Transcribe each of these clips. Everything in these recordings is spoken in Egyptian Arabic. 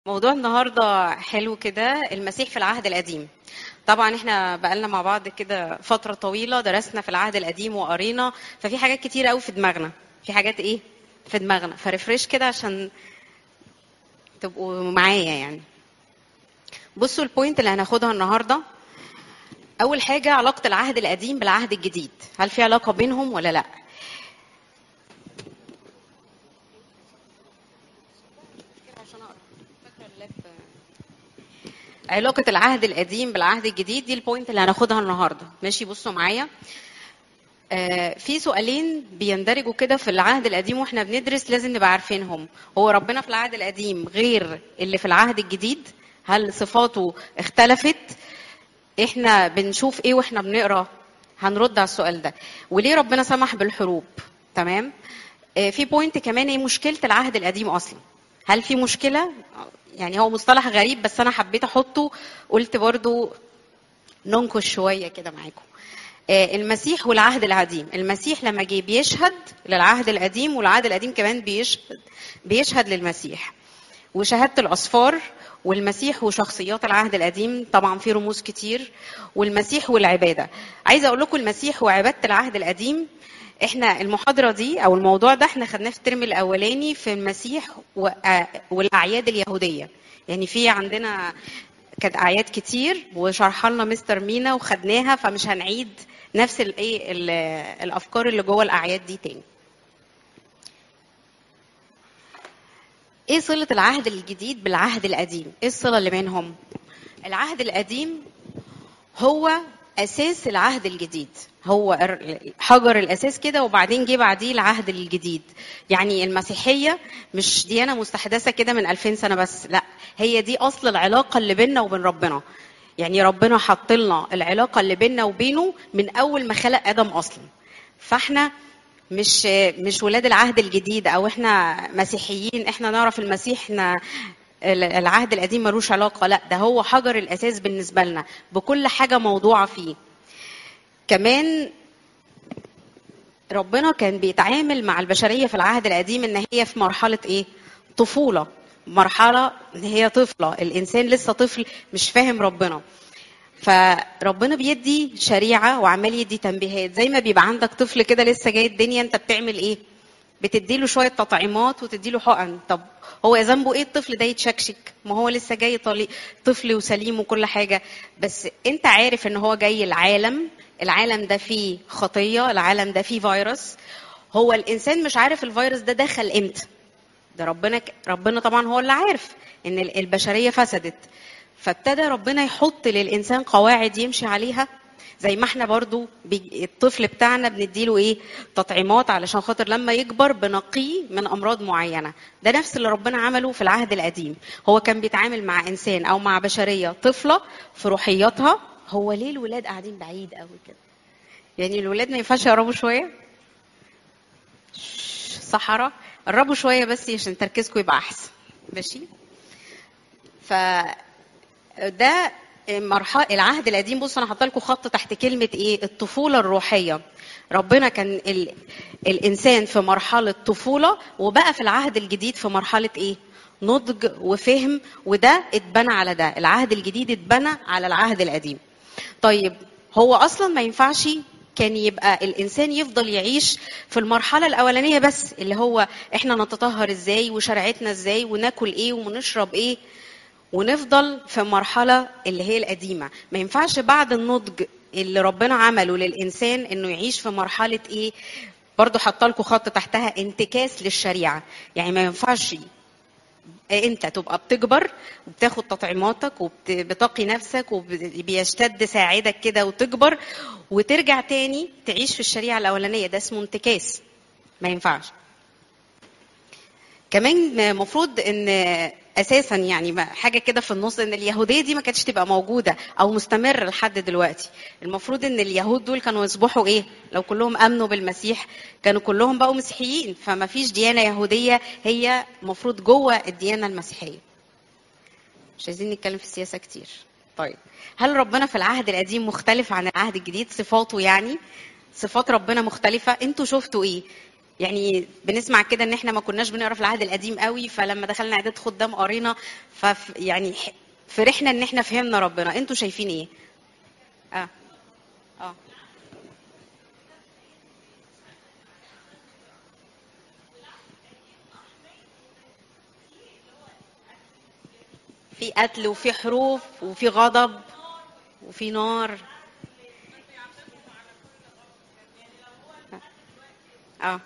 موضوع النهارده حلو كده المسيح في العهد القديم طبعا احنا بقالنا مع بعض كده فتره طويله درسنا في العهد القديم وقرينا ففي حاجات كتير قوي في دماغنا في حاجات ايه في دماغنا فريفريش كده عشان تبقوا معايا يعني بصوا البوينت اللي هناخدها النهارده اول حاجه علاقه العهد القديم بالعهد الجديد هل في علاقه بينهم ولا لا علاقة العهد القديم بالعهد الجديد دي البوينت اللي هناخدها النهارده ماشي بصوا معايا آه في سؤالين بيندرجوا كده في العهد القديم واحنا بندرس لازم نبقى عارفينهم هو ربنا في العهد القديم غير اللي في العهد الجديد هل صفاته اختلفت احنا بنشوف ايه واحنا بنقرا هنرد على السؤال ده وليه ربنا سمح بالحروب تمام آه في بوينت كمان ايه مشكله العهد القديم اصلا هل في مشكله يعني هو مصطلح غريب بس انا حبيت احطه قلت برضو ننكش شويه كده معاكم المسيح والعهد القديم المسيح لما جه بيشهد للعهد القديم والعهد القديم كمان بيشهد بيشهد للمسيح وشهاده الاصفار والمسيح وشخصيات العهد القديم طبعا في رموز كتير والمسيح والعباده عايزه اقول لكم المسيح وعباده العهد القديم احنا المحاضره دي او الموضوع ده احنا خدناه في الترم الاولاني في المسيح والاعياد اليهوديه يعني في عندنا كانت اعياد كتير وشرح لنا مستر مينا وخدناها فمش هنعيد نفس الايه الافكار اللي جوه الاعياد دي تاني ايه صله العهد الجديد بالعهد القديم ايه الصله اللي بينهم العهد القديم هو اساس العهد الجديد هو حجر الاساس كده وبعدين جه بعديه العهد الجديد يعني المسيحيه مش ديانه مستحدثه كده من 2000 سنه بس لا هي دي اصل العلاقه اللي بيننا وبين ربنا يعني ربنا حط لنا العلاقه اللي بيننا وبينه من اول ما خلق ادم اصلا فاحنا مش مش ولاد العهد الجديد او احنا مسيحيين احنا نعرف المسيح احنا العهد القديم ملوش علاقه لا ده هو حجر الاساس بالنسبه لنا بكل حاجه موضوعه فيه كمان ربنا كان بيتعامل مع البشريه في العهد القديم ان هي في مرحله ايه طفوله مرحله ان هي طفله الانسان لسه طفل مش فاهم ربنا فربنا بيدي شريعه وعمال يدي تنبيهات زي ما بيبقى عندك طفل كده لسه جاي الدنيا انت بتعمل ايه بتديله شويه تطعيمات وتديله حقن طب هو ذنبه ايه الطفل ده يتشكشك ما هو لسه جاي طليق طفل وسليم وكل حاجه بس انت عارف ان هو جاي العالم العالم ده فيه خطيه العالم ده فيه فيروس هو الانسان مش عارف الفيروس ده دخل امتى ده ربنا ك... ربنا طبعا هو اللي عارف ان البشريه فسدت فابتدى ربنا يحط للانسان قواعد يمشي عليها زي ما احنا برضو بي... الطفل بتاعنا بنديله ايه تطعيمات علشان خاطر لما يكبر بنقيه من امراض معينه ده نفس اللي ربنا عمله في العهد القديم هو كان بيتعامل مع انسان او مع بشريه طفله في روحياتها هو ليه الولاد قاعدين بعيد قوي كده يعني الولاد ما ينفعش يقربوا شويه صحراء قربوا شويه بس عشان تركيزكم يبقى احسن ماشي ف ده مرحله العهد القديم بصوا انا حاطه لكم خط تحت كلمه ايه الطفوله الروحيه ربنا كان ال... الانسان في مرحله طفوله وبقى في العهد الجديد في مرحله ايه نضج وفهم وده اتبنى على ده العهد الجديد اتبنى على العهد القديم طيب هو اصلا ما ينفعش كان يبقى الانسان يفضل يعيش في المرحله الاولانيه بس اللي هو احنا نتطهر ازاي وشرعتنا ازاي وناكل ايه ونشرب ايه ونفضل في المرحله اللي هي القديمه ما ينفعش بعد النضج اللي ربنا عمله للانسان انه يعيش في مرحله ايه برضه حاطه لكم خط تحتها انتكاس للشريعه يعني ما ينفعش انت تبقى بتكبر وبتاخد تطعيماتك وبتقي نفسك وبيشتد ساعدك كده وتكبر وترجع تاني تعيش في الشريعه الاولانيه ده اسمه انتكاس ما ينفعش كمان المفروض ان اساسا يعني حاجه كده في النص ان اليهوديه دي ما كانتش تبقى موجوده او مستمره لحد دلوقتي المفروض ان اليهود دول كانوا يصبحوا ايه لو كلهم امنوا بالمسيح كانوا كلهم بقوا مسيحيين فما فيش ديانه يهوديه هي المفروض جوه الديانه المسيحيه مش عايزين نتكلم في السياسه كتير طيب هل ربنا في العهد القديم مختلف عن العهد الجديد صفاته يعني صفات ربنا مختلفه انتوا شفتوا ايه يعني بنسمع كده ان احنا ما كناش بنقرا في العهد القديم قوي فلما دخلنا اعداد خدام قرينا ف يعني ح- فرحنا ان احنا فهمنا ربنا انتوا شايفين ايه اه اه في قتل وفي حروف وفي غضب وفي نار اه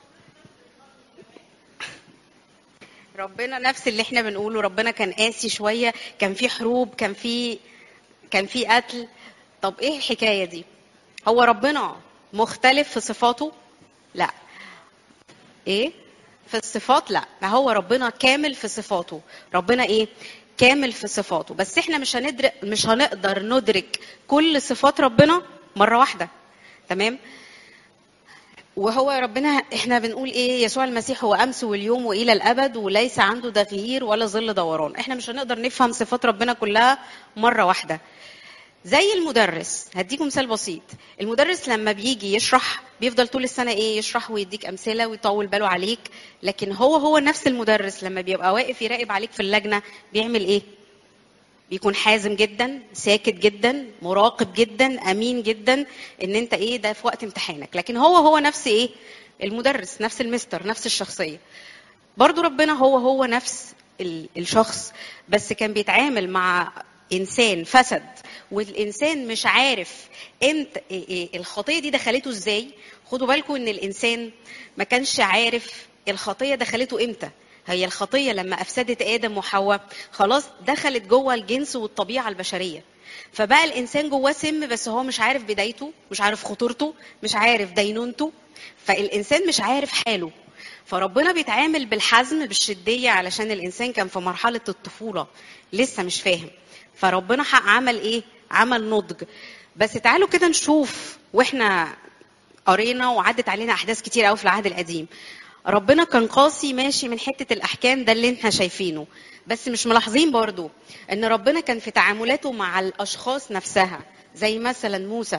ربنا نفس اللي احنا بنقوله ربنا كان قاسي شويه كان في حروب كان في كان في قتل طب ايه الحكايه دي هو ربنا مختلف في صفاته لا ايه في الصفات لا ما هو ربنا كامل في صفاته ربنا ايه كامل في صفاته بس احنا مش هندرك مش هنقدر ندرك كل صفات ربنا مره واحده تمام وهو ربنا احنا بنقول ايه يسوع المسيح هو امس واليوم والى الابد وليس عنده تغيير ولا ظل دوران احنا مش هنقدر نفهم صفات ربنا كلها مره واحده زي المدرس هديكم مثال بسيط المدرس لما بيجي يشرح بيفضل طول السنه ايه يشرح ويديك امثله ويطول باله عليك لكن هو هو نفس المدرس لما بيبقى واقف يراقب عليك في اللجنه بيعمل ايه بيكون حازم جدا ساكت جدا مراقب جدا امين جدا ان انت ايه ده في وقت امتحانك لكن هو هو نفس ايه المدرس نفس المستر نفس الشخصيه برضو ربنا هو هو نفس ال- الشخص بس كان بيتعامل مع انسان فسد والانسان مش عارف امتى إيه- إيه الخطيه دي دخلته ازاي خدوا بالكم ان الانسان ما كانش عارف الخطيه دخلته امتى هي الخطيه لما افسدت ادم وحواء خلاص دخلت جوه الجنس والطبيعه البشريه فبقى الانسان جواه سم بس هو مش عارف بدايته مش عارف خطورته مش عارف دينونته فالانسان مش عارف حاله فربنا بيتعامل بالحزم بالشديه علشان الانسان كان في مرحله الطفوله لسه مش فاهم فربنا حق عمل ايه عمل نضج بس تعالوا كده نشوف واحنا قرينا وعدت علينا احداث كتير قوي في العهد القديم ربنا كان قاسي ماشي من حته الاحكام ده اللي احنا شايفينه بس مش ملاحظين برضو ان ربنا كان في تعاملاته مع الاشخاص نفسها زي مثلا موسى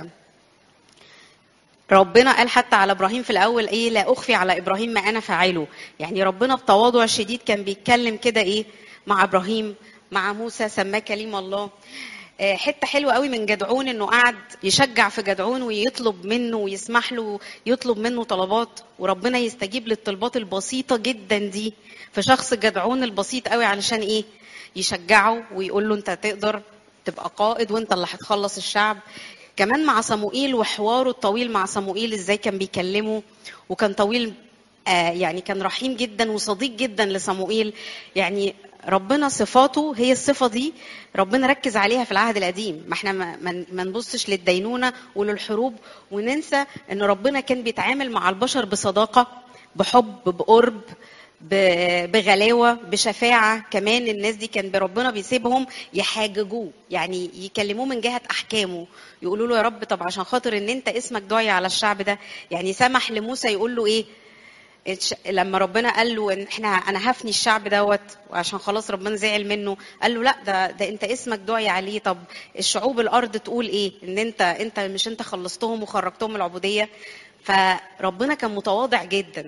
ربنا قال حتى على ابراهيم في الاول ايه لا اخفي على ابراهيم ما انا فاعله يعني ربنا بتواضع شديد كان بيتكلم كده ايه مع ابراهيم مع موسى سماه كليم الله آه، حته حلوه قوي من جدعون انه قعد يشجع في جدعون ويطلب منه ويسمح له يطلب منه طلبات وربنا يستجيب للطلبات البسيطه جدا دي في شخص جدعون البسيط قوي علشان ايه يشجعه ويقول له انت تقدر تبقى قائد وانت اللي هتخلص الشعب كمان مع صموئيل وحواره الطويل مع صموئيل ازاي كان بيكلمه وكان طويل آه يعني كان رحيم جدا وصديق جدا لصموئيل يعني ربنا صفاته هي الصفة دي ربنا ركز عليها في العهد القديم ما احنا ما, ما- ما نبصش للدينونة وللحروب وننسى ان ربنا كان بيتعامل مع البشر بصداقة بحب بقرب ب- بغلاوة بشفاعة كمان الناس دي كان ربنا بيسيبهم يحاججوه يعني يكلموه من جهة أحكامه يقولوا له يا رب طب عشان خاطر ان انت اسمك دعي على الشعب ده يعني سمح لموسى يقول له ايه الش- لما ربنا قال له ان احنا انا هفني الشعب دوت وعشان خلاص ربنا زعل منه قال له لا ده ده انت اسمك دعي عليه طب الشعوب الارض تقول ايه ان انت انت مش انت خلصتهم وخرجتهم من العبوديه فربنا كان متواضع جدا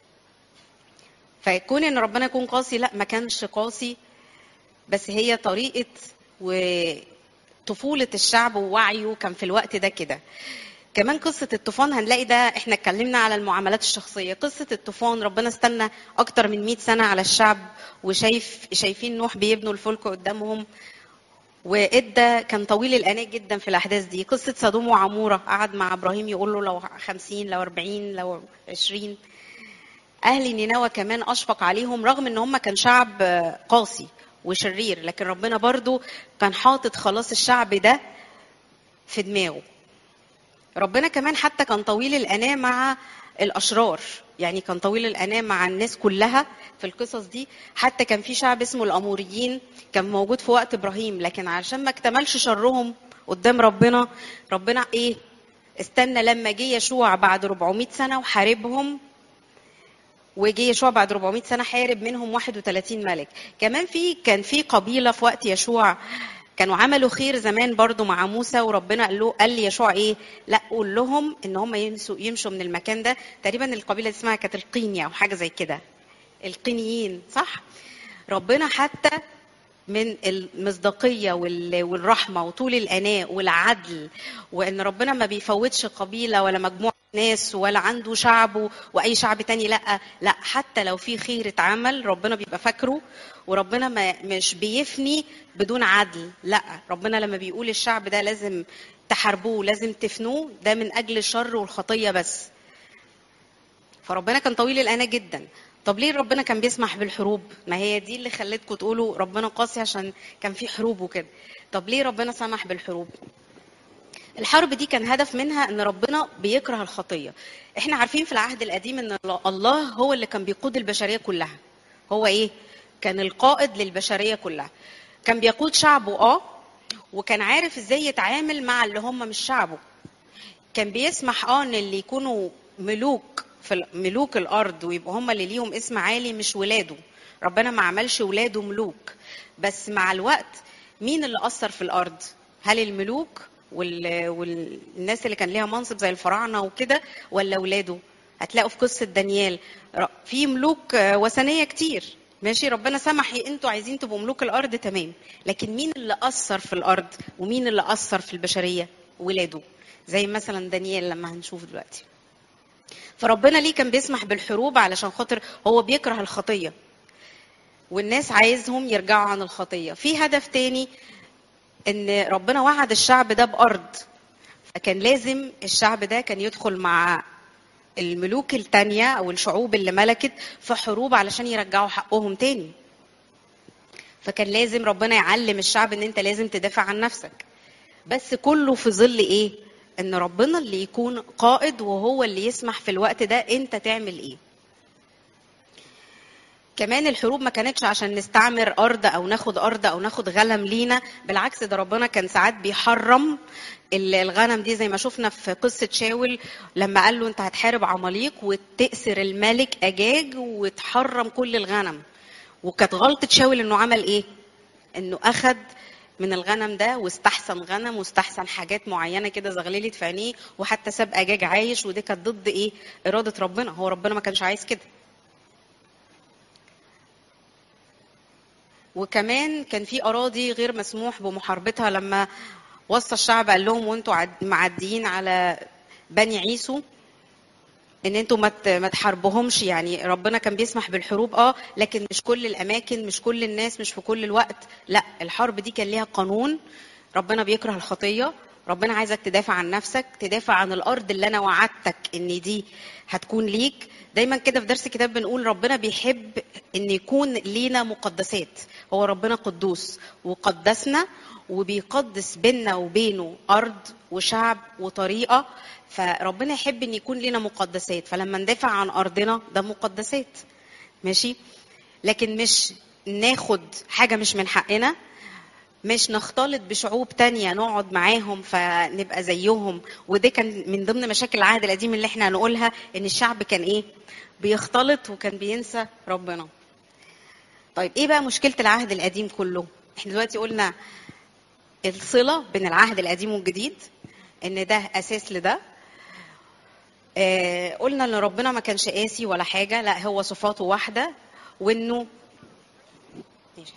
فيكون ان ربنا يكون قاسي لا ما كانش قاسي بس هي طريقه وطفوله الشعب ووعيه كان في الوقت ده كده كمان قصة الطوفان هنلاقي ده احنا اتكلمنا على المعاملات الشخصية قصة الطوفان ربنا استنى اكتر من 100 سنة على الشعب وشايف شايفين نوح بيبنوا الفلك قدامهم وادى كان طويل الاناة جدا في الاحداث دي قصة سدوم وعمورة قعد مع ابراهيم يقول له لو 50 لو 40 لو 20 اهل نينوى كمان اشفق عليهم رغم ان هم كان شعب قاسي وشرير لكن ربنا برضو كان حاطط خلاص الشعب ده في دماغه ربنا كمان حتى كان طويل الأناة مع الأشرار يعني كان طويل الأناة مع الناس كلها في القصص دي حتى كان في شعب اسمه الأموريين كان موجود في وقت إبراهيم لكن علشان ما اكتملش شرهم قدام ربنا ربنا إيه استنى لما جه يشوع بعد 400 سنة وحاربهم وجه يشوع بعد 400 سنة حارب منهم 31 ملك كمان في كان في قبيلة في وقت يشوع كانوا عملوا خير زمان برضو مع موسى وربنا قال له قال لي يشوع ايه لا قول لهم ان هم يمشوا يمشوا من المكان ده تقريبا القبيله دي اسمها كانت القينيا او حاجه زي كده القينيين صح ربنا حتى من المصداقية وال- والرحمة وطول الأناء والعدل وإن ربنا ما بيفوتش قبيلة ولا مجموعة ناس ولا عنده شعبه وأي شعب تاني لأ لأ حتى لو في خير اتعمل ربنا بيبقى فاكره وربنا ما مش بيفني بدون عدل لأ ربنا لما بيقول الشعب ده لازم تحاربوه لازم تفنوه ده من أجل الشر والخطية بس فربنا كان طويل الأنا جدا طب ليه ربنا كان بيسمح بالحروب ما هي دي اللي خلتكم تقولوا ربنا قاسي عشان كان في حروب وكده طب ليه ربنا سمح بالحروب الحرب دي كان هدف منها ان ربنا بيكره الخطيه احنا عارفين في العهد القديم ان الله هو اللي كان بيقود البشريه كلها هو ايه كان القائد للبشريه كلها كان بيقود شعبه اه وكان عارف ازاي يتعامل مع اللي هم مش شعبه كان بيسمح اه ان اللي يكونوا ملوك في ال- ملوك الارض ويبقوا هم اللي ليهم اسم عالي مش ولاده ربنا ما عملش ولاده ملوك بس مع الوقت مين اللي اثر في الارض هل الملوك وال... والناس اللي كان ليها منصب زي الفراعنه وكده ولا ولاده هتلاقوا في قصه دانيال ر- في ملوك آه، وثنيه كتير ماشي ربنا سمح إيه، انتوا عايزين تبقوا ملوك الارض تمام لكن مين اللي اثر في الارض ومين اللي اثر في البشريه ولاده زي مثلا دانيال لما هنشوف دلوقتي فربنا ليه كان بيسمح بالحروب علشان خاطر هو بيكره الخطيه والناس عايزهم يرجعوا عن الخطيه في هدف تاني ان ربنا وعد الشعب ده بارض فكان لازم الشعب ده كان يدخل مع الملوك التانية او الشعوب اللي ملكت في حروب علشان يرجعوا حقهم تاني فكان لازم ربنا يعلم الشعب ان انت لازم تدافع عن نفسك بس كله في ظل ايه ان ربنا اللي يكون قائد وهو اللي يسمح في الوقت ده انت تعمل ايه كمان الحروب ما كانتش عشان نستعمر ارض او ناخد ارض او ناخد غنم لينا بالعكس ده ربنا كان ساعات بيحرم ال- الغنم دي زي ما شفنا في قصه شاول لما قال له انت هتحارب عماليق وتأسر الملك اجاج وتحرم كل الغنم وكانت غلطه شاول انه عمل ايه انه اخد من الغنم ده واستحسن غنم واستحسن حاجات معينه كده زغللت في عينيه وحتى ساب اجاج عايش ودي كانت ضد ايه اراده ربنا هو ربنا ما كانش عايز كده وكمان كان في اراضي غير مسموح بمحاربتها لما وصى الشعب قال لهم وانتوا عد- معديين على بني عيسو ان انتوا ما ت- ما تحاربوهمش يعني ربنا كان بيسمح بالحروب اه لكن مش كل الاماكن مش كل الناس مش في كل الوقت لا الحرب دي كان ليها قانون ربنا بيكره الخطيه ربنا عايزك تدافع عن نفسك تدافع عن الارض اللي انا وعدتك ان دي هتكون ليك دايما كده في درس كتاب بنقول ربنا بيحب ان يكون لينا مقدسات هو ربنا قدوس وقدسنا وبيقدس بيننا وبينه ارض وشعب وطريقه فربنا يحب ان يكون لنا مقدسات فلما ندافع عن ارضنا ده مقدسات ماشي لكن مش ناخد حاجه مش من حقنا مش نختلط بشعوب تانية نقعد معاهم فنبقى زيهم وده كان من ضمن مشاكل العهد القديم اللي احنا هنقولها ان الشعب كان ايه بيختلط وكان بينسى ربنا طيب ايه بقى مشكلة العهد القديم كله احنا دلوقتي قلنا الصلة بين العهد القديم والجديد ان ده اساس لده آه قلنا ان ربنا ما كانش قاسي ولا حاجة لا هو صفاته واحدة وانه ماشي.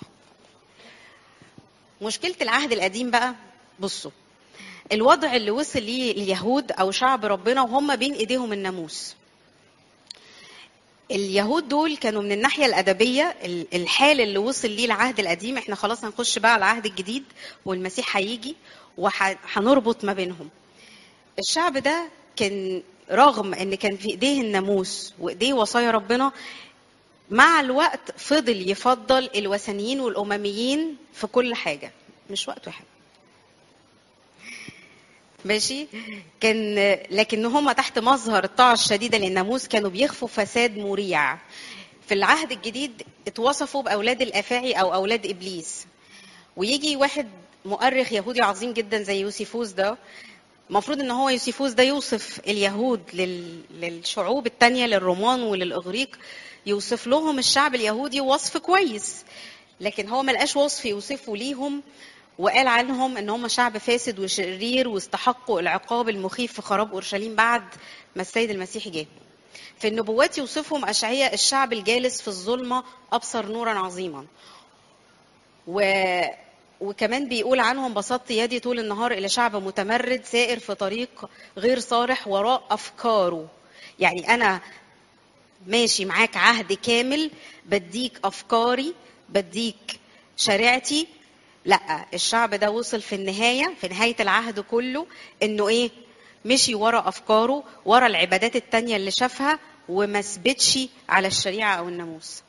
مشكلة العهد القديم بقى بصوا الوضع اللي وصل ليه اليهود او شعب ربنا وهم بين ايديهم الناموس اليهود دول كانوا من الناحيه الادبيه ال- الحال اللي وصل ليه العهد القديم احنا خلاص هنخش بقى على العهد الجديد والمسيح هيجي وهنربط ما بينهم الشعب ده كان رغم ان كان في ايديه الناموس وايديه وصايا ربنا مع الوقت فضل يفضل الوثنيين والامميين في كل حاجه مش وقت واحد ماشي كان لكن هم تحت مظهر الطاعه الشديده للناموس كانوا بيخفوا فساد مريع في العهد الجديد اتوصفوا باولاد الافاعي او اولاد ابليس ويجي واحد مؤرخ يهودي عظيم جدا زي يوسيفوس ده المفروض ان هو يوسيفوس ده يوصف اليهود لل... للشعوب التانية للرومان وللاغريق يوصف لهم الشعب اليهودي وصف كويس لكن هو ملقاش وصف يوصفه ليهم وقال عنهم ان هم شعب فاسد وشرير واستحقوا العقاب المخيف في خراب اورشليم بعد ما السيد المسيح جه في النبوات يوصفهم اشعياء الشعب الجالس في الظلمه ابصر نورا عظيما و وكمان بيقول عنهم بسطت يدي طول النهار الى شعب متمرد سائر في طريق غير صالح وراء افكاره يعني انا ماشي معاك عهد كامل بديك افكاري بديك شريعتي لا الشعب ده وصل في النهايه في نهايه العهد كله انه ايه مشي ورا افكاره ورا العبادات التانية اللي شافها وما ثبتش على الشريعه او الناموس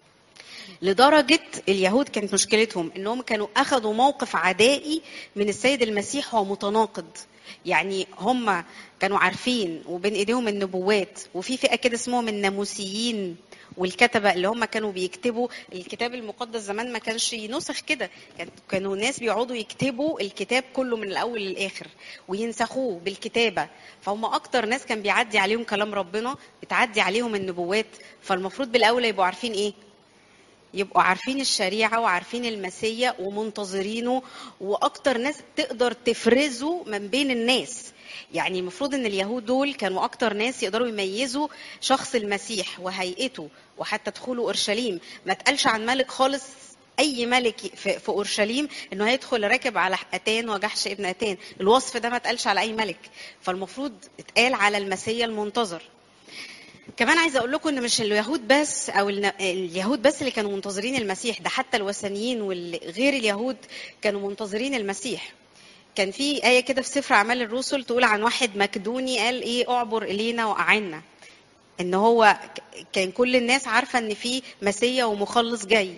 لدرجة اليهود كانت مشكلتهم انهم كانوا اخذوا موقف عدائي من السيد المسيح هو متناقض يعني هم كانوا عارفين وبين ايديهم النبوات وفي فئة كده اسمهم الناموسيين والكتبة اللي هم كانوا بيكتبوا الكتاب المقدس زمان ما كانش نسخ كده كانوا ناس بيقعدوا يكتبوا الكتاب كله من الاول للاخر وينسخوه بالكتابة فهم اكتر ناس كان بيعدي عليهم كلام ربنا بتعدي عليهم النبوات فالمفروض بالاولى يبقوا عارفين ايه يبقوا عارفين الشريعة وعارفين المسيا ومنتظرينه وأكتر ناس تقدر تفرزه من بين الناس يعني المفروض ان اليهود دول كانوا اكتر ناس يقدروا يميزوا شخص المسيح وهيئته وحتى دخوله اورشليم ما تقالش عن ملك خالص اي ملك في, في اورشليم انه هيدخل راكب على اتان وجحش ابن اتان الوصف ده ما اتقالش على اي ملك فالمفروض اتقال على المسيا المنتظر كمان عايزه اقول لكم ان مش اليهود بس او اليهود بس اللي كانوا منتظرين المسيح ده حتى الوثنيين وغير اليهود كانوا منتظرين المسيح كان في آية كده في سفر أعمال الرسل تقول عن واحد مكدوني قال إيه أعبر إلينا وأعنا إن هو كان كل الناس عارفة إن في مسيا ومخلص جاي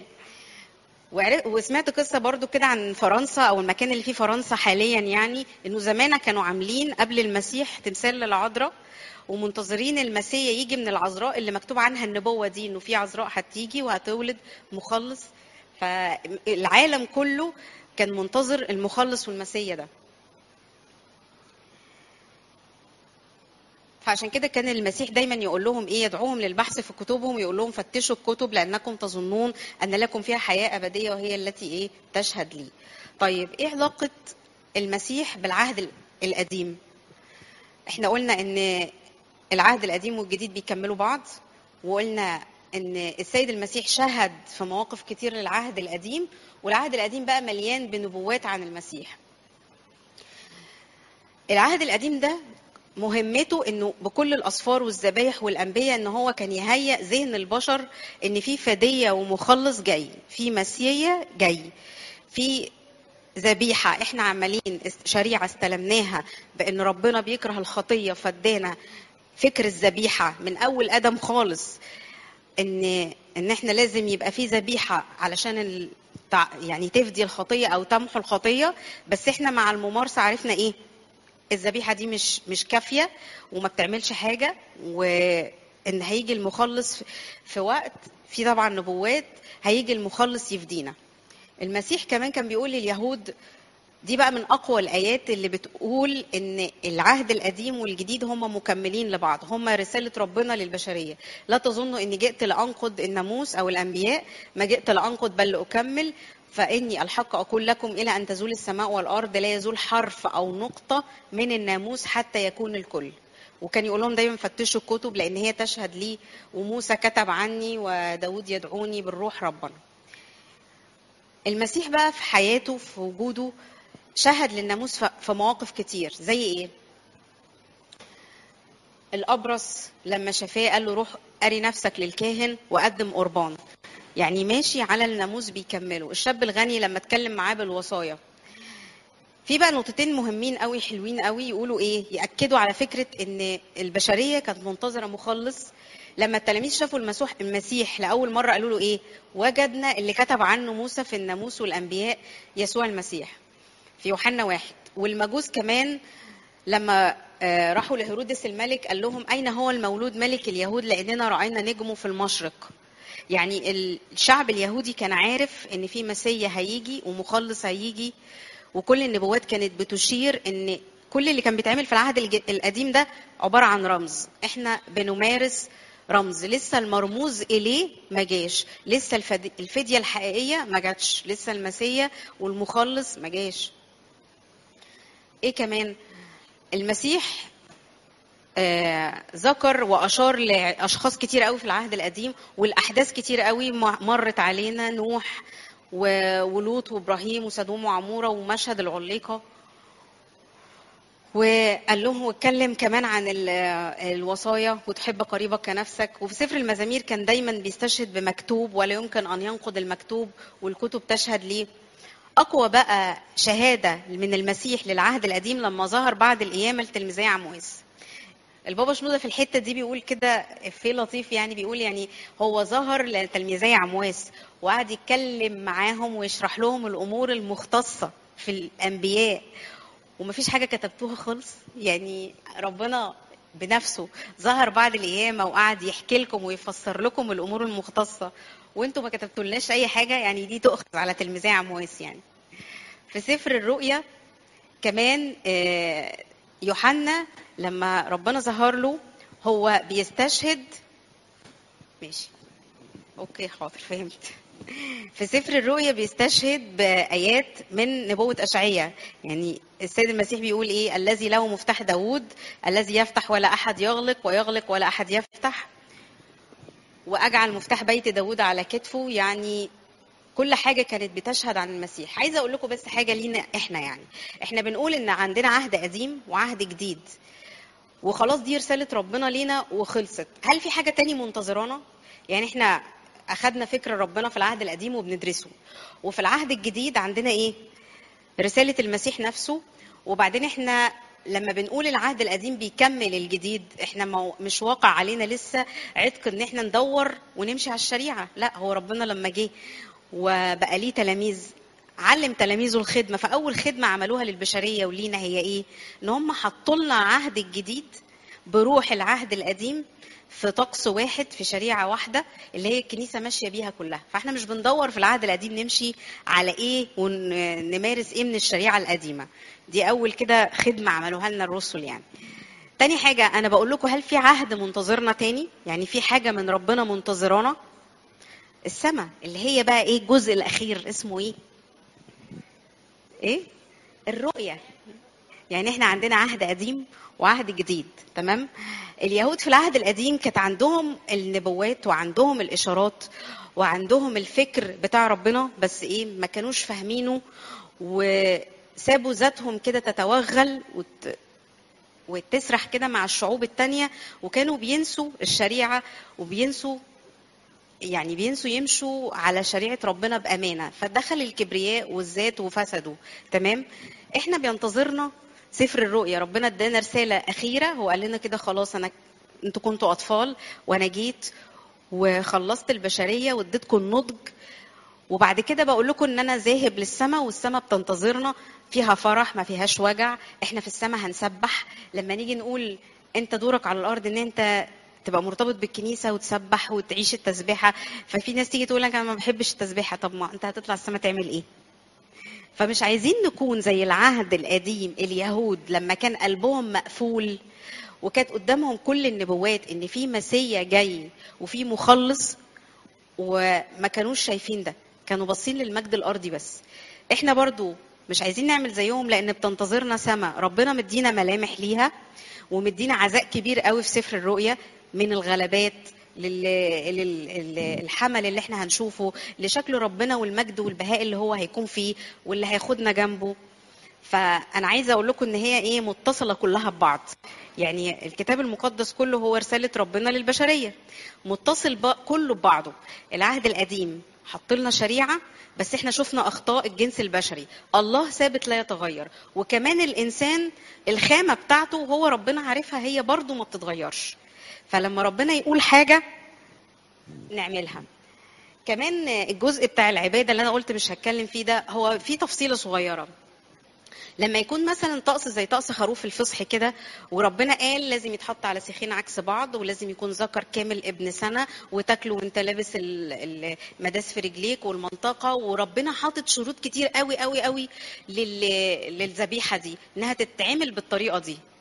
وسمعت قصه برضو كده عن فرنسا او المكان اللي فيه فرنسا حاليا يعني انه زمان كانوا عاملين قبل المسيح تمثال للعذراء ومنتظرين المسيا يجي من العذراء اللي مكتوب عنها النبوه دي انه في عذراء هتيجي وهتولد مخلص فالعالم كله كان منتظر المخلص والمسيا ده فعشان كده كان المسيح دايما يقول لهم ايه يدعوهم للبحث في كتبهم يقول لهم فتشوا الكتب لانكم تظنون ان لكم فيها حياه ابديه وهي التي ايه تشهد لي. طيب ايه علاقه المسيح بالعهد القديم؟ احنا قلنا ان العهد القديم والجديد بيكملوا بعض وقلنا ان السيد المسيح شهد في مواقف كتير للعهد القديم والعهد القديم بقى مليان بنبوات عن المسيح. العهد القديم ده مهمته انه بكل الاصفار والذبايح والانبياء ان هو كان يهيئ ذهن البشر ان في فديه ومخلص جاي في مسيا جاي في ذبيحه احنا عمالين شريعه استلمناها بان ربنا بيكره الخطيه فادانا فكر الذبيحه من اول ادم خالص ان ان احنا لازم يبقى في ذبيحه علشان ال... يعني تفدي الخطيه او تمحو الخطيه بس احنا مع الممارسه عرفنا ايه الذبيحه دي مش مش كافيه وما بتعملش حاجه وان هيجي المخلص في وقت في طبعا نبوات هيجي المخلص يفدينا المسيح كمان كان بيقول لليهود دي بقى من اقوى الايات اللي بتقول ان العهد القديم والجديد هم مكملين لبعض هم رساله ربنا للبشريه لا تظنوا اني جئت لانقض الناموس او الانبياء ما جئت لانقض بل لاكمل فإني الحق أقول لكم إلى أن تزول السماء والأرض لا يزول حرف أو نقطة من الناموس حتى يكون الكل وكان يقول لهم دايما فتشوا الكتب لأن هي تشهد لي وموسى كتب عني وداود يدعوني بالروح ربنا المسيح بقى في حياته في وجوده شهد للناموس في مواقف كتير زي ايه الأبرص لما شافاه قال له روح أري نفسك للكاهن وقدم قربان يعني ماشي على الناموس بيكمله الشاب الغني لما اتكلم معاه بالوصايا في بقى نقطتين مهمين قوي حلوين قوي يقولوا ايه ياكدوا على فكره ان البشريه كانت منتظره مخلص لما التلاميذ شافوا المسيح المسيح لاول مره قالوا له ايه وجدنا اللي كتب عنه موسى في الناموس والانبياء يسوع المسيح في يوحنا واحد والمجوس كمان لما راحوا لهيرودس الملك قال لهم اين هو المولود ملك اليهود لاننا راينا نجمه في المشرق يعني الشعب اليهودي كان عارف ان في مسيا هيجي ومخلص هيجي وكل النبوات كانت بتشير ان كل اللي كان بيتعمل في العهد القديم ده عباره عن رمز احنا بنمارس رمز لسه المرموز اليه ما جاش لسه الفد- الفديه الحقيقيه ما جاتش لسه المسيا والمخلص ما جاش ايه كمان المسيح آه، ذكر واشار لاشخاص كتير قوي في العهد القديم والاحداث كتير قوي م- مرت علينا نوح و- ولوط وابراهيم وسدوم وعموره ومشهد العليقه وقال لهم واتكلم كمان عن ال- الوصايا وتحب قريبك كنفسك وفي سفر المزامير كان دايما بيستشهد بمكتوب ولا يمكن ان ينقض المكتوب والكتب تشهد ليه اقوى بقى شهاده من المسيح للعهد القديم لما ظهر بعد القيامه لتلميذي عمواس البابا شنودة في الحتة دي بيقول كده في لطيف يعني بيقول يعني هو ظهر لتلميذي عمواس وقعد يتكلم معاهم ويشرح لهم الأمور المختصة في الأنبياء ومفيش حاجة كتبتوها خالص يعني ربنا بنفسه ظهر بعد القيامة وقعد يحكي لكم ويفسر لكم الأمور المختصة وانتوا ما كتبتولناش أي حاجة يعني دي تؤخذ على تلميذي عمواس يعني في سفر الرؤيا كمان آه، يوحنا لما ربنا ظهر له هو بيستشهد ماشي اوكي حاضر فهمت في سفر الرؤيا بيستشهد بآيات من نبوة أشعية يعني السيد المسيح بيقول إيه الذي له مفتاح داوود الذي يفتح ولا أحد يغلق ويغلق ولا أحد يفتح وأجعل مفتاح بيت داوود على كتفه يعني كل حاجة كانت بتشهد عن المسيح عايزة أقول لكم بس حاجة لينا إحنا يعني إحنا بنقول إن عندنا عهد قديم وعهد جديد وخلاص دي رسالة ربنا لينا وخلصت هل في حاجة تاني منتظرانا يعني إحنا أخدنا فكر ربنا في العهد القديم وبندرسه وفي العهد الجديد عندنا إيه رسالة المسيح نفسه وبعدين إحنا لما بنقول العهد القديم بيكمل الجديد احنا مو- مش واقع علينا لسه عتق ان احنا ندور ونمشي على الشريعه لا هو ربنا لما جه وبقى ليه تلاميذ علم تلاميذه الخدمه فاول خدمه عملوها للبشريه ولينا هي ايه ان هم حطوا لنا عهد الجديد بروح العهد القديم في طقس واحد في شريعه واحده اللي هي الكنيسه ماشيه بيها كلها فاحنا مش بندور في العهد القديم نمشي على ايه ونمارس ايه من الشريعه القديمه دي اول كده خدمه عملوها لنا الرسل يعني تاني حاجة أنا بقول لكم هل في عهد منتظرنا تاني؟ يعني في حاجة من ربنا منتظرانا؟ السماء اللي هي بقى إيه الجزء الأخير اسمه إيه؟ إيه؟ الرؤية يعني إحنا عندنا عهد قديم وعهد جديد تمام؟ اليهود في العهد القديم كانت عندهم النبوات وعندهم الإشارات وعندهم الفكر بتاع ربنا بس إيه ما كانوش فاهمينه وسابوا ذاتهم كده تتوغل وت... وتسرح كده مع الشعوب التانية وكانوا بينسوا الشريعة وبينسوا يعني بينسوا يمشوا على شريعة ربنا بأمانة فدخل الكبرياء والذات وفسدوا تمام احنا بينتظرنا سفر الرؤيا ربنا ادانا رسالة أخيرة هو قال لنا كده خلاص أنا انتوا كنتوا أطفال وأنا جيت وخلصت البشرية واديتكم النضج وبعد كده بقول لكم ان انا ذاهب للسماء والسماء بتنتظرنا فيها فرح ما فيهاش وجع احنا في السماء هنسبح لما نيجي نقول انت دورك على الارض ان انت تبقى مرتبط بالكنيسه وتسبح وتعيش التسبيحه ففي ناس تيجي تقول لك انا ما بحبش التسبيحه طب ما انت هتطلع السماء تعمل ايه فمش عايزين نكون زي العهد القديم اليهود لما كان قلبهم مقفول وكانت قدامهم كل النبوات ان في مسيا جاي وفي مخلص وما كانوش شايفين ده كانوا باصين للمجد الارضي بس احنا برضو مش عايزين نعمل زيهم لان بتنتظرنا سما ربنا مدينا ملامح ليها ومدينا عزاء كبير قوي في سفر الرؤيا من الغلبات للحمل اللي احنا هنشوفه لشكل ربنا والمجد والبهاء اللي هو هيكون فيه واللي هياخدنا جنبه فانا عايزه اقول لكم ان هي ايه متصله كلها ببعض يعني الكتاب المقدس كله هو رساله ربنا للبشريه متصل ب- كله ببعضه العهد القديم حط لنا شريعه بس احنا شفنا اخطاء الجنس البشري الله ثابت لا يتغير وكمان الانسان الخامه بتاعته هو ربنا عارفها هي برضه ما بتتغيرش فلما ربنا يقول حاجه نعملها كمان الجزء بتاع العباده اللي انا قلت مش هتكلم فيه ده هو في تفصيله صغيره لما يكون مثلا طقس زي طقس خروف الفصح كده وربنا قال لازم يتحط على سيخين عكس بعض ولازم يكون ذكر كامل ابن سنه وتاكله وانت لابس ال- المداس في رجليك والمنطقه وربنا حاطط شروط كتير قوي قوي قوي لل- للذبيحه دي انها تتعمل بالطريقه دي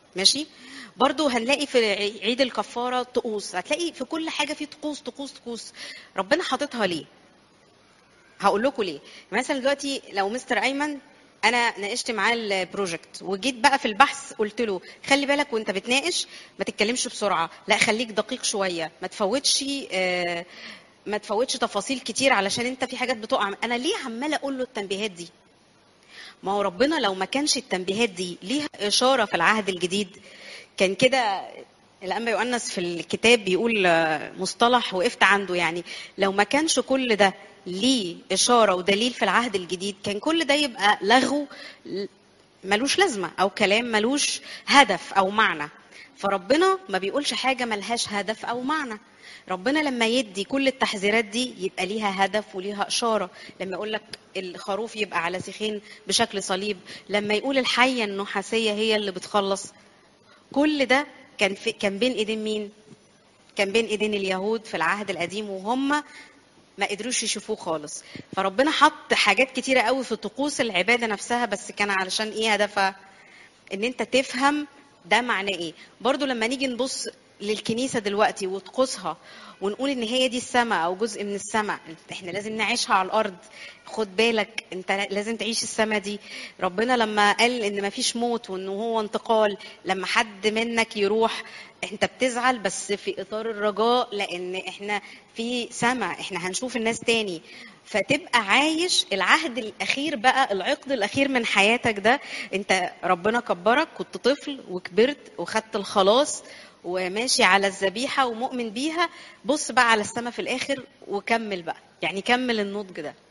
ماشي برضو هنلاقي في عيد الكفارة طقوس هتلاقي في كل حاجة في طقوس طقوس طقوس ربنا حاططها ليه هقول لكم ليه مثلا دلوقتي لو مستر ايمن انا ناقشت معاه البروجكت وجيت بقى في البحث قلت له خلي بالك وانت بتناقش ما تتكلمش بسرعه لا خليك دقيق شويه ما تفوتش آه، ما تفوتش تفاصيل كتير علشان انت في حاجات بتقع انا ليه عماله اقول له التنبيهات دي ما هو ربنا لو ما كانش التنبيهات دي ليها اشاره في العهد الجديد كان كده الانبا يؤنس في الكتاب بيقول آه، مصطلح وقفت عنده يعني لو ما كانش كل ده ليه اشاره ودليل في العهد الجديد كان كل ده يبقى لغو ل- ملوش لازمه او كلام ملوش هدف او معنى فربنا ما بيقولش حاجه ملهاش هدف او معنى ربنا لما يدي كل التحذيرات دي يبقى ليها هدف وليها اشاره لما يقول لك الخروف يبقى على سيخين بشكل صليب لما يقول الحيه النحاسيه هي اللي بتخلص كل ده كان في كان بين ايدين مين كان بين ايدين اليهود في العهد القديم وهم ما قدروش يشوفوه خالص فربنا حط حاجات كتيره قوي في طقوس العباده نفسها بس كان علشان ايه هدفها ان انت تفهم ده معناه ايه برضو لما نيجي نبص للكنيسه دلوقتي وطقوسها ونقول ان هي دي السماء او جزء من السماء احنا لازم نعيشها على الارض خد بالك انت لازم تعيش السماء دي ربنا لما قال ان مفيش موت وان هو انتقال لما حد منك يروح انت بتزعل بس في اطار الرجاء لان احنا في سماء احنا هنشوف الناس تاني فتبقى عايش العهد الاخير بقى العقد الاخير من حياتك ده انت ربنا كبرك كنت طفل وكبرت وخدت الخلاص وماشي على الذبيحه ومؤمن بيها بص بقى على السماء في الاخر وكمل بقى يعني كمل النضج ده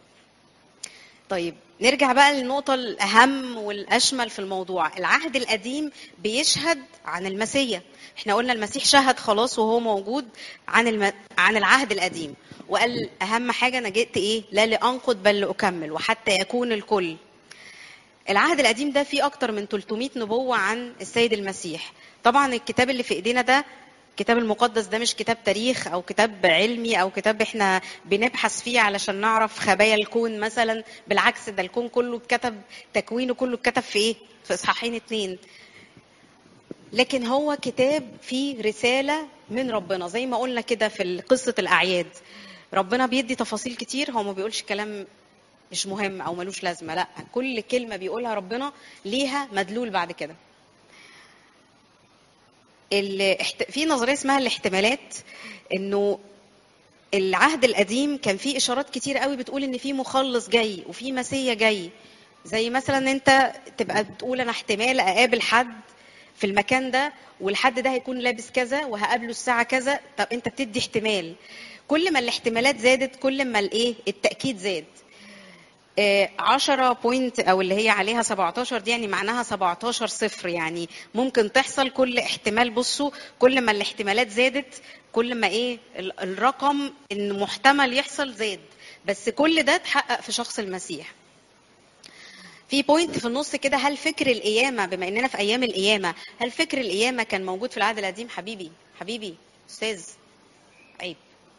طيب نرجع بقى للنقطة الأهم والأشمل في الموضوع العهد القديم بيشهد عن المسيا احنا قلنا المسيح شهد خلاص وهو موجود عن الم... عن العهد القديم وقال أهم حاجة أنا جئت إيه لا لأنقض بل لأكمل وحتى يكون الكل العهد القديم ده فيه أكتر من 300 نبوة عن السيد المسيح طبعا الكتاب اللي في إيدينا ده الكتاب المقدس ده مش كتاب تاريخ او كتاب علمي او كتاب احنا بنبحث فيه علشان نعرف خبايا الكون مثلا بالعكس ده الكون كله اتكتب تكوينه كله اتكتب في ايه في اصحاحين اتنين لكن هو كتاب فيه رساله من ربنا زي ما قلنا كده في قصه الاعياد ربنا بيدي تفاصيل كتير هو ما بيقولش كلام مش مهم او ملوش لازمه لا كل كلمه بيقولها ربنا ليها مدلول بعد كده الاحت... في نظريه اسمها الاحتمالات انه العهد القديم كان فيه اشارات كتير قوي بتقول ان في مخلص جاي وفي مسيا جاي زي مثلا انت تبقى بتقول انا احتمال اقابل حد في المكان ده والحد ده هيكون لابس كذا وهقابله الساعه كذا طب انت بتدي احتمال كل ما الاحتمالات زادت كل ما الايه التاكيد زاد 10 بوينت او اللي هي عليها 17 دي يعني معناها 17 صفر يعني ممكن تحصل كل احتمال بصوا كل ما الاحتمالات زادت كل ما ايه الرقم ان محتمل يحصل زاد بس كل ده اتحقق في شخص المسيح في بوينت في النص كده هل فكر القيامه بما اننا في ايام القيامه هل فكر القيامه كان موجود في العهد القديم حبيبي حبيبي استاذ عيب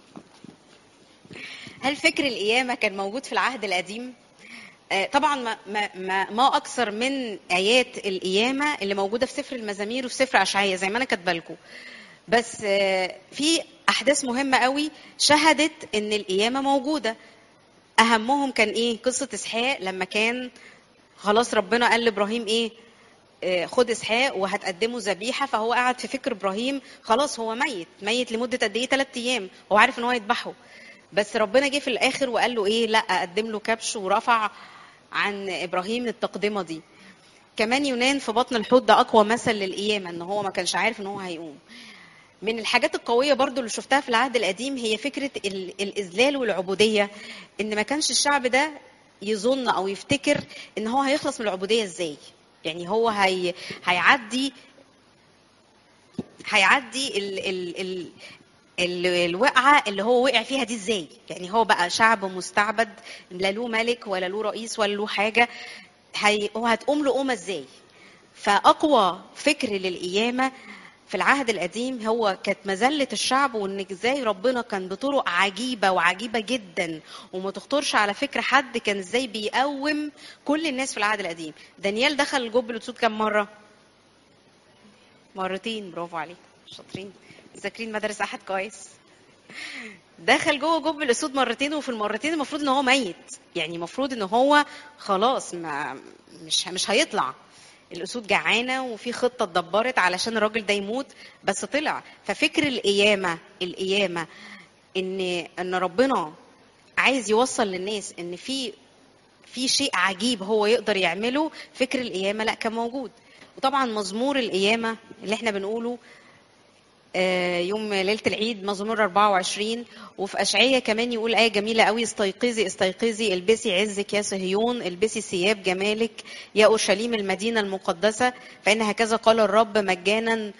هل فكر القيامه كان موجود في العهد القديم طبعا ما, ما, ما, ما اكثر من ايات القيامه اللي موجوده في سفر المزامير وفي سفر اشعياء زي ما انا كاتبه لكم بس في احداث مهمه قوي شهدت ان القيامه موجوده اهمهم كان ايه قصه اسحاق لما كان خلاص ربنا قال لابراهيم ايه خد اسحاق وهتقدمه ذبيحه فهو قاعد في فكر ابراهيم خلاص هو ميت ميت لمده قد ايه ثلاث ايام هو عارف ان هو يذبحه بس ربنا جه في الاخر وقال له ايه لا قدم له كبش ورفع عن ابراهيم التقدمه دي كمان يونان في بطن الحوت ده اقوى مثل للقيامه ان هو ما كانش عارف ان هو هيقوم من الحاجات القويه برضو اللي شفتها في العهد القديم هي فكره الاذلال والعبوديه ان ما كانش الشعب ده يظن او يفتكر ان هو هيخلص من العبوديه ازاي يعني هو هي هيعدي هيعدي ال ال ال الوقعه اللي هو وقع فيها دي ازاي يعني هو بقى شعب مستعبد لا له ملك ولا له رئيس ولا له حاجه هي وهتقوم له قومه ازاي فاقوى فكر للقيامه في العهد القديم هو كانت مذله الشعب وان ازاي ربنا كان بطرق عجيبه وعجيبه جدا وما تخطرش على فكر حد كان ازاي بيقوم كل الناس في العهد القديم دانيال دخل الجب الاسود كم مره مرتين برافو عليكم شاطرين ذاكرين مدارس احد كويس دخل جوه جب الاسود مرتين وفي المرتين المفروض ان هو ميت يعني المفروض ان هو خلاص ما مش مش هيطلع الاسود جعانه وفي خطه اتدبرت علشان الراجل ده يموت بس طلع ففكر القيامه القيامه ان ان ربنا عايز يوصل للناس ان في في شيء عجيب هو يقدر يعمله فكر القيامه لا كان موجود وطبعا مزمور القيامه اللي احنا بنقوله آه، يوم ليله العيد مزمور 24 وفي اشعياء كمان يقول ايه جميله قوي استيقظي استيقظي البسي عزك يا صهيون البسي ثياب جمالك يا اورشليم المدينه المقدسه فان هكذا قال الرب مجانا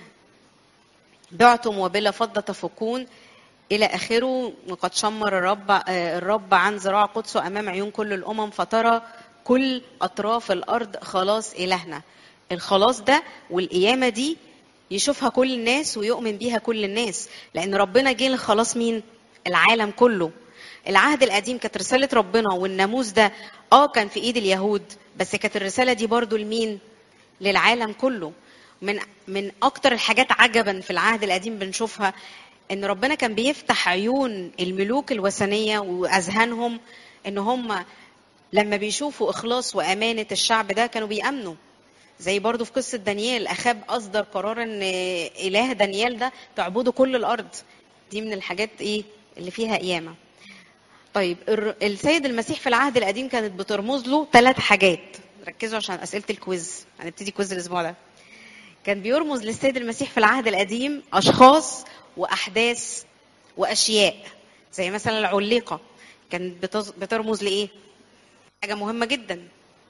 بعتم وبلا فضه تفكون الى اخره وقد شمر الرب آه، الرب عن ذراع قدسه امام عيون كل الامم فترى كل اطراف الارض خلاص الهنا الخلاص ده والقيامه دي يشوفها كل الناس ويؤمن بيها كل الناس لان ربنا جه لخلاص مين العالم كله العهد القديم كانت رساله ربنا والناموس ده اه كان في ايد اليهود بس كانت الرساله دي برضو لمين للعالم كله من من اكتر الحاجات عجبا في العهد القديم بنشوفها ان ربنا كان بيفتح عيون الملوك الوثنيه واذهانهم ان هم لما بيشوفوا اخلاص وامانه الشعب ده كانوا بيامنوا زي برضو في قصة دانيال أخاب أصدر قرار إن إله دانيال ده تعبده كل الأرض دي من الحاجات إيه اللي فيها قيامة طيب الر- السيد المسيح في العهد القديم كانت بترمز له ثلاث حاجات ركزوا عشان أسئلة الكويز هنبتدي كويز الأسبوع ده كان بيرمز للسيد المسيح في العهد القديم أشخاص وأحداث وأشياء زي مثلا العليقة كانت بتز- بترمز لإيه؟ حاجة مهمة جدا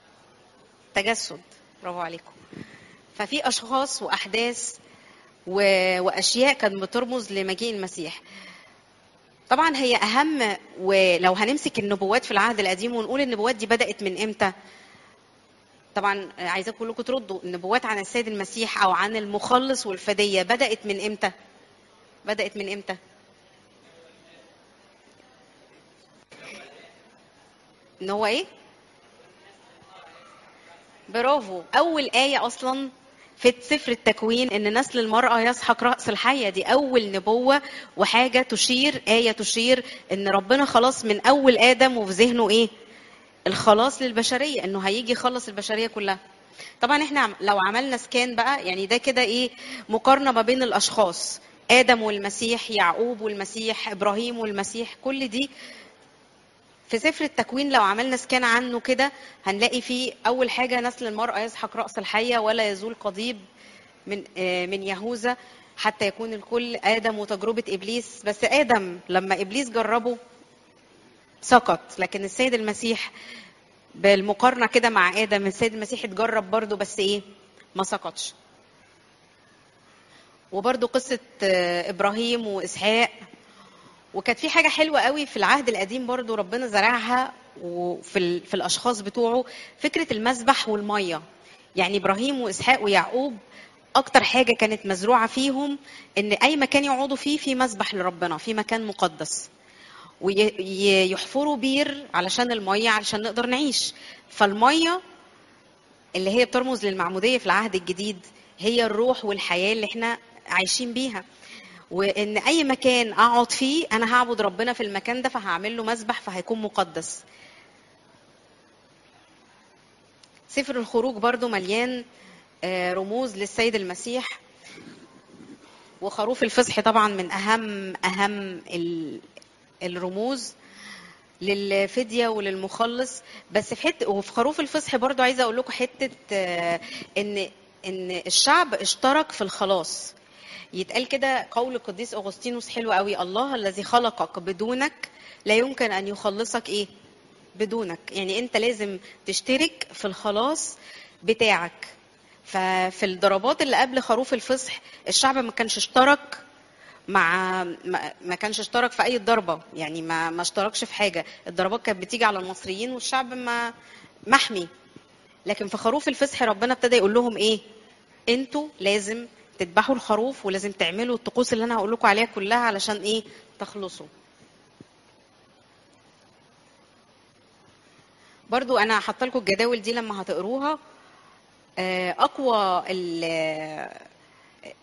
تجسد برافو عليكم ففي اشخاص واحداث و... واشياء كانت بترمز لمجيء المسيح طبعا هي اهم ولو هنمسك النبوات في العهد القديم ونقول النبوات دي بدات من امتى طبعا عايزاكم كلكم تردوا النبوات عن السيد المسيح او عن المخلص والفديه بدات من امتى بدات من امتى ان هو ايه برافو اول ايه اصلا في سفر التكوين ان نسل المراه يسحق راس الحيه دي اول نبوه وحاجه تشير ايه تشير ان ربنا خلاص من اول ادم وفي ذهنه ايه الخلاص للبشريه انه هيجي يخلص البشريه كلها طبعا احنا عم- لو عملنا سكان بقى يعني ده كده ايه مقارنه ما بين الاشخاص ادم والمسيح يعقوب والمسيح ابراهيم والمسيح كل دي في سفر التكوين لو عملنا سكان عنه كده هنلاقي فيه اول حاجه نسل المراه يسحق راس الحيه ولا يزول قضيب من آه، من يهوذا حتى يكون الكل ادم وتجربه ابليس بس ادم لما ابليس جربه سقط لكن السيد المسيح بالمقارنه كده مع ادم السيد المسيح اتجرب برضه بس ايه ما سقطش وبرضه قصه آه، ابراهيم واسحاق وكانت في حاجه حلوه قوي في العهد القديم برضو ربنا زرعها وفي ال- في الاشخاص بتوعه فكره المذبح والميه يعني ابراهيم واسحاق ويعقوب اكتر حاجه كانت مزروعه فيهم ان اي مكان يقعدوا فيه في مذبح لربنا في مكان مقدس ويحفروا بير علشان الميه علشان نقدر نعيش فالميه اللي هي بترمز للمعموديه في العهد الجديد هي الروح والحياه اللي احنا عايشين بيها وان اي مكان اقعد فيه انا هعبد ربنا في المكان ده فهعمل له مسبح فهيكون مقدس سفر الخروج برضو مليان آه، رموز للسيد المسيح وخروف الفصح طبعا من اهم اهم ال- الرموز للفدية وللمخلص بس في حته وفي خروف الفصح برضو عايزه اقول لكم حته آه، ان ان الشعب اشترك في الخلاص يتقال كده قول القديس اغسطينوس حلو قوي الله الذي خلقك بدونك لا يمكن ان يخلصك ايه بدونك يعني انت لازم تشترك في الخلاص بتاعك ففي الضربات اللي قبل خروف الفصح الشعب ما كانش اشترك مع ما ما كانش اشترك في اي ضربه يعني ما ما اشتركش في حاجه الضربات كانت بتيجي على المصريين والشعب ما محمي لكن في خروف الفصح ربنا ابتدى يقول لهم ايه انتوا لازم تذبحوا الخروف ولازم تعملوا الطقوس اللي انا هقول لكم عليها كلها علشان ايه تخلصوا برضو انا حاطه لكم الجداول دي لما هتقروها آه، اقوى ال-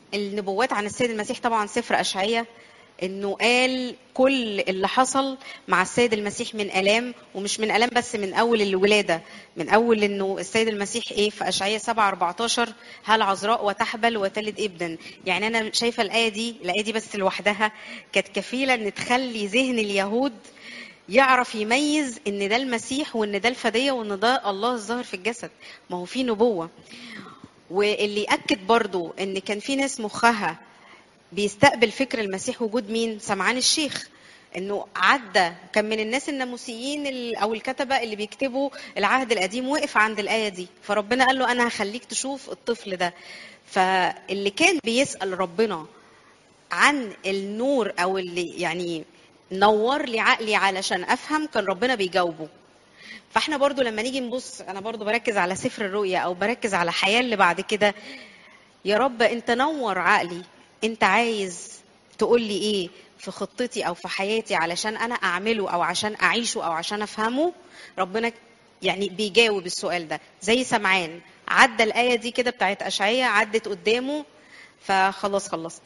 النبوات عن السيد المسيح طبعا سفر اشعياء انه قال كل اللي حصل مع السيد المسيح من الام ومش من الام بس من اول الولاده من اول انه السيد المسيح ايه في اشعياء 7 14 هل عذراء وتحبل وتلد ابنا يعني انا شايفه الايه دي الايه دي بس لوحدها كانت كفيله ان تخلي ذهن اليهود يعرف يميز ان ده المسيح وان ده الفديه وان ده الله الظاهر في الجسد ما هو في نبوه واللي ياكد برضو ان كان في ناس مخها بيستقبل فكر المسيح وجود مين سمعان الشيخ انه عدى كان من الناس الناموسيين ال- او الكتبه اللي بيكتبوا العهد القديم وقف عند الايه دي فربنا قال له انا هخليك تشوف الطفل ده فاللي كان بيسال ربنا عن النور او اللي يعني نور لي عقلي علشان افهم كان ربنا بيجاوبه فاحنا برضو لما نيجي نبص انا برضو بركز على سفر الرؤيا او بركز على حياه اللي بعد كده يا رب انت نور عقلي انت عايز تقول لي ايه في خطتي او في حياتي علشان انا اعمله او عشان اعيشه او عشان افهمه ربنا يعني بيجاوب السؤال ده زي سمعان عدى الايه دي كده بتاعت اشعياء عدت قدامه فخلاص خلصت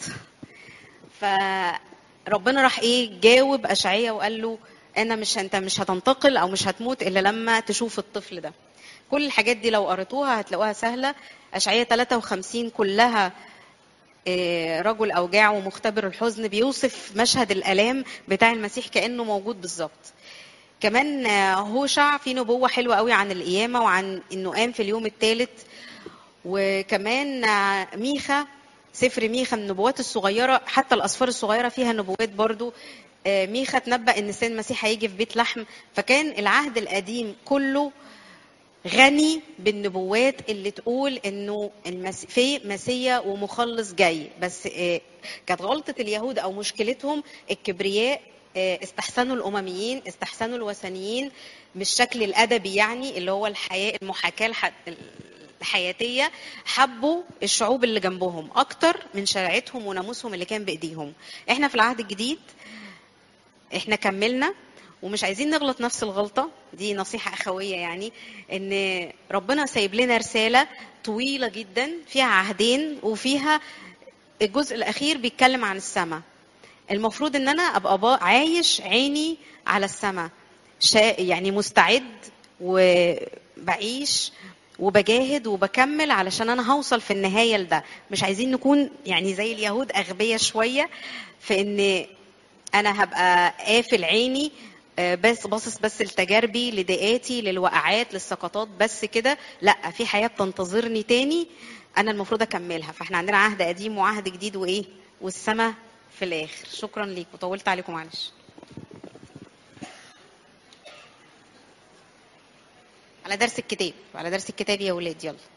فربنا راح ايه جاوب اشعياء وقال له انا مش انت مش هتنتقل او مش هتموت الا لما تشوف الطفل ده كل الحاجات دي لو قريتوها هتلاقوها سهله اشعياء 53 كلها آه، رجل اوجاع ومختبر الحزن بيوصف مشهد الالام بتاع المسيح كانه موجود بالظبط كمان آه، هوشع في نبوه حلوه قوي عن القيامه وعن انه قام في اليوم الثالث وكمان آه، ميخا سفر ميخا من النبوات الصغيره حتى الاسفار الصغيره فيها نبوات برضو آه، ميخا تنبأ ان السيد المسيح هيجي في بيت لحم فكان العهد القديم كله غني بالنبوات اللي تقول انه المس... في مسيا ومخلص جاي بس آه، كانت غلطه اليهود او مشكلتهم الكبرياء آه، استحسنوا الامميين استحسنوا الوثنيين بالشكل الادبي يعني اللي هو الحياه المحاكاه الح... الحياتيه حبوا الشعوب اللي جنبهم اكتر من شريعتهم وناموسهم اللي كان بايديهم احنا في العهد الجديد احنا كملنا ومش عايزين نغلط نفس الغلطه دي نصيحه اخويه يعني ان ربنا سايب لنا رساله طويله جدا فيها عهدين وفيها الجزء الاخير بيتكلم عن السماء المفروض ان انا ابقى با- عايش عيني على السماء شا- يعني مستعد وبعيش وبجاهد وبكمل علشان انا هوصل في النهايه لده مش عايزين نكون يعني زي اليهود اغبياء شويه في ان انا هبقى قافل عيني آه، بس باصص بس لتجاربي لضيقاتي للوقعات للسقطات بس كده لا في حياه بتنتظرني تاني انا المفروض اكملها فاحنا عندنا عهد قديم وعهد جديد وايه والسماء في الاخر شكرا ليكم طولت عليكم معلش على درس الكتاب على درس الكتاب يا ولاد يلا